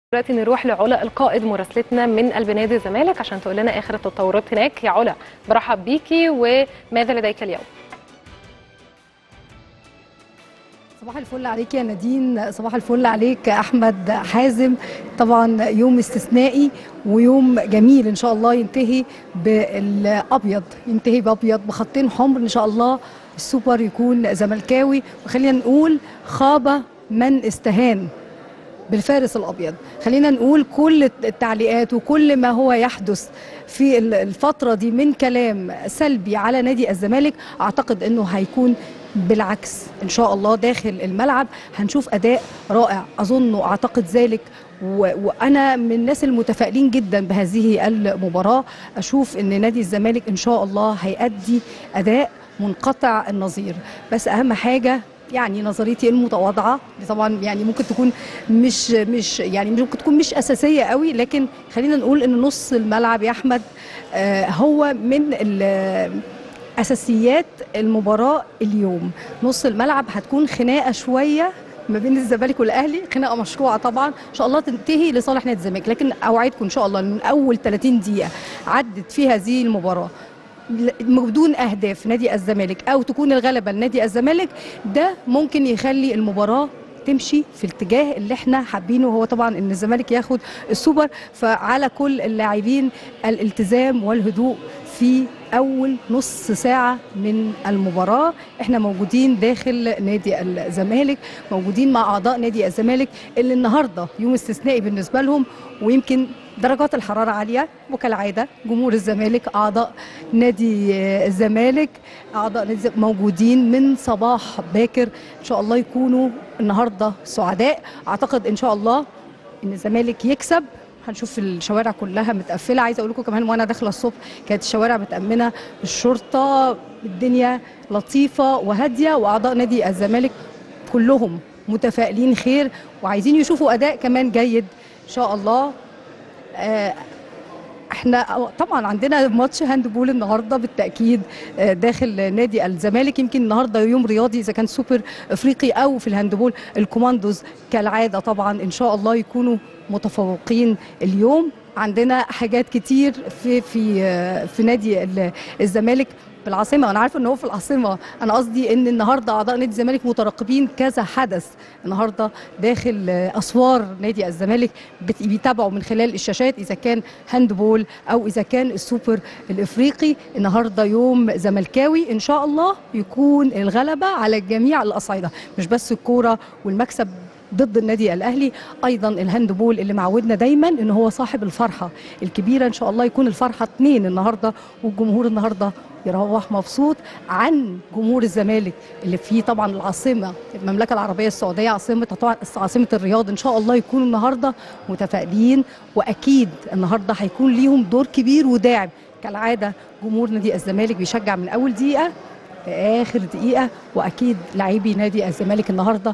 دلوقتي نروح لعلا القائد مراسلتنا من قلب نادي الزمالك عشان تقول لنا اخر التطورات هناك يا علا برحب بيكي وماذا لديك اليوم صباح الفل عليك يا نادين صباح الفل عليك احمد حازم طبعا يوم استثنائي ويوم جميل ان شاء الله ينتهي بالابيض ينتهي بابيض بخطين حمر ان شاء الله السوبر يكون زملكاوي وخلينا نقول خاب من استهان بالفارس الابيض خلينا نقول كل التعليقات وكل ما هو يحدث في الفتره دي من كلام سلبي على نادي الزمالك اعتقد انه هيكون بالعكس ان شاء الله داخل الملعب هنشوف اداء رائع اظن واعتقد ذلك و... وانا من الناس المتفائلين جدا بهذه المباراه اشوف ان نادي الزمالك ان شاء الله هيأدي اداء منقطع النظير بس اهم حاجه يعني نظريتي المتواضعه طبعا يعني ممكن تكون مش مش يعني ممكن تكون مش اساسيه قوي لكن خلينا نقول ان نص الملعب يا احمد آه هو من اساسيات المباراه اليوم نص الملعب هتكون خناقه شويه ما بين الزمالك والاهلي خناقه مشروعه طبعا ان شاء الله تنتهي لصالح نادي الزمالك لكن اوعدكم ان شاء الله من اول 30 دقيقه عدت في هذه المباراه بدون اهداف نادي الزمالك او تكون الغلبه لنادي الزمالك ده ممكن يخلي المباراه تمشي في الاتجاه اللي احنا حابينه وهو طبعا ان الزمالك ياخد السوبر فعلى كل اللاعبين الالتزام والهدوء في اول نص ساعه من المباراه احنا موجودين داخل نادي الزمالك موجودين مع اعضاء نادي الزمالك اللي النهارده يوم استثنائي بالنسبه لهم ويمكن درجات الحراره عاليه وكالعاده جمهور الزمالك اعضاء نادي الزمالك اعضاء نادي موجودين من صباح باكر ان شاء الله يكونوا النهارده سعداء اعتقد ان شاء الله ان الزمالك يكسب هنشوف الشوارع كلها متقفله عايزه اقول لكم كمان وانا داخله الصبح كانت الشوارع متامنه الشرطه الدنيا لطيفه وهاديه واعضاء نادي الزمالك كلهم متفائلين خير وعايزين يشوفوا اداء كمان جيد ان شاء الله آه احنا طبعا عندنا ماتش هاند بول النهارده بالتاكيد داخل نادي الزمالك يمكن النهارده يوم رياضي اذا كان سوبر افريقي او في الهاندبول الكوماندوز كالعاده طبعا ان شاء الله يكونوا متفوقين اليوم عندنا حاجات كتير في في في نادي الزمالك في العاصمه وانا عارفه ان هو في العاصمه انا قصدي ان النهارده اعضاء نادي الزمالك مترقبين كذا حدث النهارده داخل اسوار نادي الزمالك بيتابعوا من خلال الشاشات اذا كان هاندبول او اذا كان السوبر الافريقي النهارده يوم زملكاوي ان شاء الله يكون الغلبه على جميع الاصعده مش بس الكوره والمكسب ضد النادي الاهلي ايضا الهاندبول اللي معودنا دايما ان هو صاحب الفرحه الكبيره ان شاء الله يكون الفرحه اثنين النهارده والجمهور النهارده يروح مبسوط عن جمهور الزمالك اللي فيه طبعا العاصمه المملكه العربيه السعوديه عاصمه عاصمه الرياض ان شاء الله يكونوا النهارده متفائلين واكيد النهارده هيكون ليهم دور كبير وداعم كالعاده جمهور نادي الزمالك بيشجع من اول دقيقه لاخر دقيقه واكيد لاعبي نادي الزمالك النهارده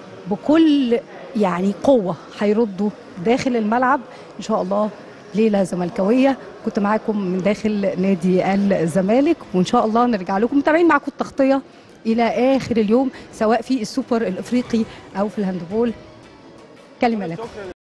بكل يعني قوة هيردوا داخل الملعب إن شاء الله ليلة زملكاوية كنت معاكم من داخل نادي الزمالك وإن شاء الله نرجع لكم متابعين معاكم التغطية إلى آخر اليوم سواء في السوبر الإفريقي أو في الهاندبول كلمة لكم